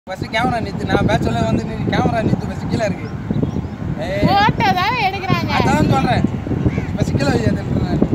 First camera நிறுத்து நான் பேச்சுல வந்து நீ கேமரா நிறுத்து ஃபஸ்ட்டு கீழே இருக்கு ஏய் போட்டோ தானே எடுக்கிறாங்க அதான் சொல்கிறேன் ஃபஸ்ட்டு கீழே வை அதுன்றேன்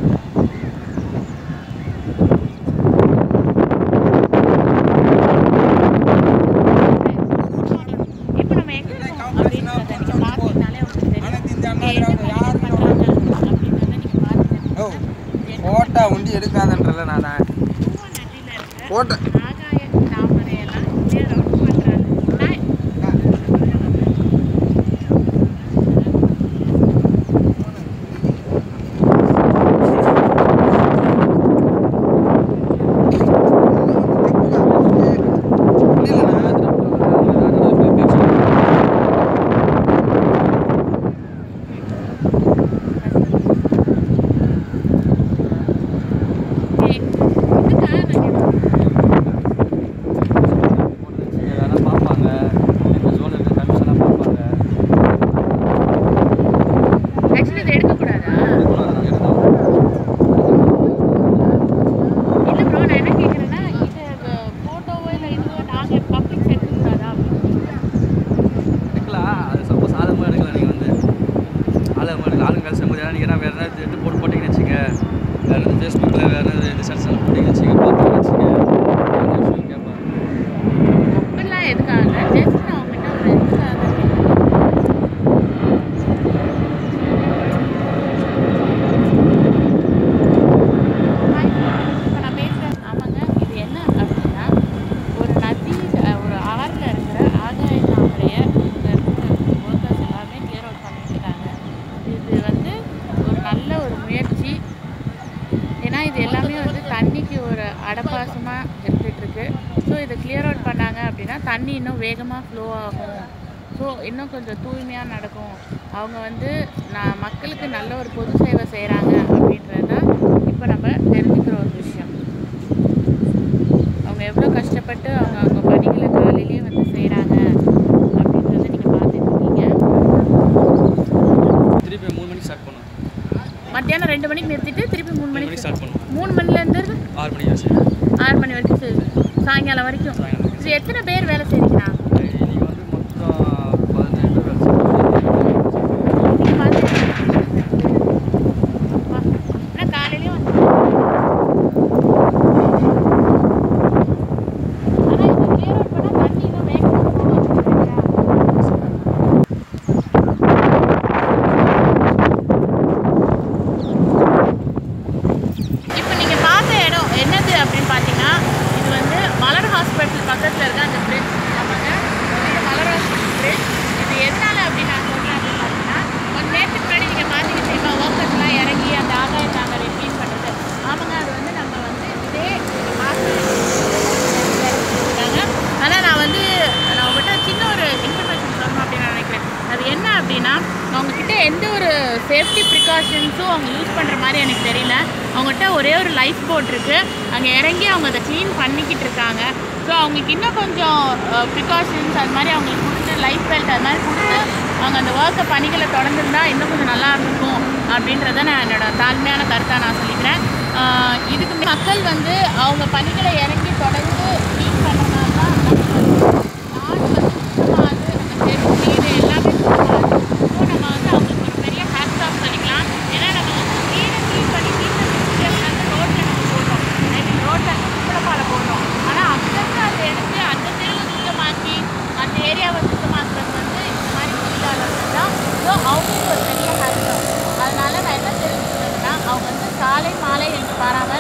இப்போ நம்ம எங்க இருக்கோம் அப்படின்றத நீங்க பார்த்தீங்கனாலே உங்களுக்கு தெரியும் அனைத்து இந்த அண்ணா இங்க என்ன யாரும் பண்றாங்க அப்படின்றத நீங்க பார்த்து ஓ ஃபோட்டோ உண்டி எடுக்காதன்றல நான் பூவா நதியில இருக்க ஃபோட்டோ ஆகாய தாமரையெல்லாம் clear out பண்றாங்க. நான் ஏய், இதுக்கா நான் கேட்டேன். அதெல்லாம் பார்ப்பாங்க இந்த ஜோன் இருக்க கமிஷன்லாம் பார்ப்பாங்க Actually இதை எடுக்கக்கூடாதா? இல்ல bro, நான் என்ன கேக்குறேன்னா, இது, அஹ், photoவோ இல்ல இதுவோ நாங்க public க்கு எடுக்கக்கூடாதா அப்படின்னு எடுக்கலாம் அது சப்போஸ் ஆதமாக எடுக்கலாம் நீங்கள் வந்து ஆதமாக எடுக்கலாம் ஆளுங்க வேலை செய்யும்போது யாரும் நீங்கள் வேறு ஏதாவது எடுத்து போட்டு போட்டிங்கன்னு வச்சுங்க வேறு எதாவது ஃபேஸ்புக்கில் வேறு ஏதாவது ரிசர்ச் எல்லாம் போட்டிங்கன்னு வச்சுங்க பார்த்தீங்கன்னு வச்சுங்க அந்த விஷயம் கேட்பாங்க அப்படிலாம் எதுக்காக ஜஸ்ட் நான் உங்ககிட்ட ஒரு இதுக்காக கேட்டேன். ஹாய். இப்ப நான் பேசுறேன் ஆமாங்க இது என்ன அப்படின்னா ஒரு நதி அஹ், ஒரு ஆறுல இருக்கிற ஆகாய தாமரையை இங்க இருக்கிற ஒர்க்கர்ஸ் எல்லாமே கிளியர் அவுட் பண்ணிட்டு இருக்காங்க இது வந்து ஒரு நல்ல ஒரு முயற்சி ஏன்னா இது எல்லாமே வந்து தண்ணிக்கு ஒரு அடப்பாசமாக இருந்துட்டு இருக்கு ஸோ இதை கிளியர் அவுட் பண்ணாங்க அப்படின்னா தண்ணி இன்னும் வேகமாக ஃப்ளோ ஆகும் ஸோ இன்னும் கொஞ்சம் தூய்மையாக நடக்கும் அவங்க வந்து நான் மக்களுக்கு நல்ல ஒரு பொது சேவை செய்கிறாங்க அப்படின்றது தான் இப்போ நம்ம தெரிஞ்சுக்கிற ஒரு விஷயம் அவங்க எவ்வளோ கஷ்டப்பட்டு அவங்க அவங்க பணிகளை காலையிலேயே வந்து செய்கிறாங்க அப்படின்றத நீங்கள் பார்த்துட்டு இருக்கீங்க திருப்பி மூணு மணிக்கு ஸ்டார்ட் பண்ணுவோம் மத்தியானம் ரெண்டு மணிக்கு நிறுத்திட்டு திருப்பி மூணு மூணு மணிக்கு மணிக்கு ஸ்டார்ட் பண்ணுவோம் மூணு மணிலேருந்து ஆறு மணிக்கு ஆச்சு ஆறு மணி வரைக்கும் சரி சாயங்காலம் வரைக்கும் சாயங்காலம் வரைக்கும். இது எத்தனை பேர் வேலை செய்றீங்கண்ணா இன்னைக்கு வந்து மொத்தம் பதினெட்டு வேலை செய்வோம் நீங்க பார்த்து வா. ஆனா காலையிலயும் வந்து ஆனா இது clear out பண்ணா தண்ணி இன்னும் வேகமா போகும். சரியா? இப்போ நீங்கள் பார்த்த இடம் என்னது அப்படின்னு பார்த்தீங்கன்னா இது வந்து மலர் ஹாஸ்பிட்டல் பக்கத்தில் இருக்க அந்த பிரிட்ஜ் ஆமாங்க இது மலர் ஹாஸ்பிட்டல் பிரிட்ஜ் இது எதனால அப்படின்னு நான் சொல்கிறேன் அப்படின்னு பார்த்தீங்கன்னா கொஞ்ச நேரத்துக்கு முன்னாடி நீங்கள் பார்த்தீங்க தெரியுமா ஒர்க்கர்ஸ்லாம் இறங்கி அந்த ஆகாய தாமரை க்ளீன் பண்ணுறது ஆமாங்க அது வந்து நம்ம வந்து இதே இருக்காங்க ஆனால் நான் வந்து நான் உங்கள்கிட்ட சின்ன ஒரு இன்ஃபர்மேஷன் சொல்லணும் அப்படின்னு நான் நினைக்கிறேன் அது என்ன அப்படின்னா அவங்கக்கிட்ட எந்த ஒரு சேஃப்டி ப்ரிகாஷன்ஸும் அவங்க யூஸ் பண்ணுற மாதிரி எனக்கு தெரியல அவங்ககிட்ட ஒரே ஒரு லைஃப் போட் இருக்குது அங்கே இறங்கி அவங்க அதை க்ளீன் பண்ணிக்கிட்டு இருக்காங்க ஸோ அவங்களுக்கு இன்னும் கொஞ்சம் ப்ரிகாஷன்ஸ் அது மாதிரி அவங்களுக்கு கொடுத்து லைஃப் பெல்ட் அது மாதிரி கொடுத்து அவங்க அந்த ஒர்க்கை பணிகளை தொடர்ந்துருந்தா இன்னும் கொஞ்சம் நல்லா இருக்கும் அப்படின்றத நான் என்னோட தாழ்மையான கருத்தாக நான் சொல்லிக்கிறேன் ஆஹ் இதுக்கு மக்கள் வந்து அவங்க பணிகளை இறங்கி தொடர்ந்து க்ளீன் பண்ணுறதுனால தான் நாடு வந்து சுத்தமாகுது நம்ம தெரு வீடு எல்லாமே சுத்தமாகுது ஸோ நம்ம வந்து அவங்களுக்கு ஒரு பெரிய ஹேட்ஸ் ஆஃப் பண்ணிக்கலாம் ஏன்னா நம்ம வந்து வீடை க்ளீன் பண்ணி வீட்டில் வந்து ரோட்டில் நம்ம போடுறோம் ஐ மீன் ரோட்டில் குப்படப்பால போடுறோம் ஆனால் அங்கேருந்து அதை எடுத்து அந்த தெருவை சுத்தமாக்கி அந்த ஏரியாவை சுத்தமாக்குறது வந்து இந்த மாதிரி தொழிலாளர்கள் தான் ஸோ அவங்களுக்கு ஒரு பெரிய ஹேட்ஸ் ஆஃப் அதனால நான் என்ன தெரிஞ்சுக்கிறதுனா அவங்க வந்து காலை மாலை என்று பாராமல்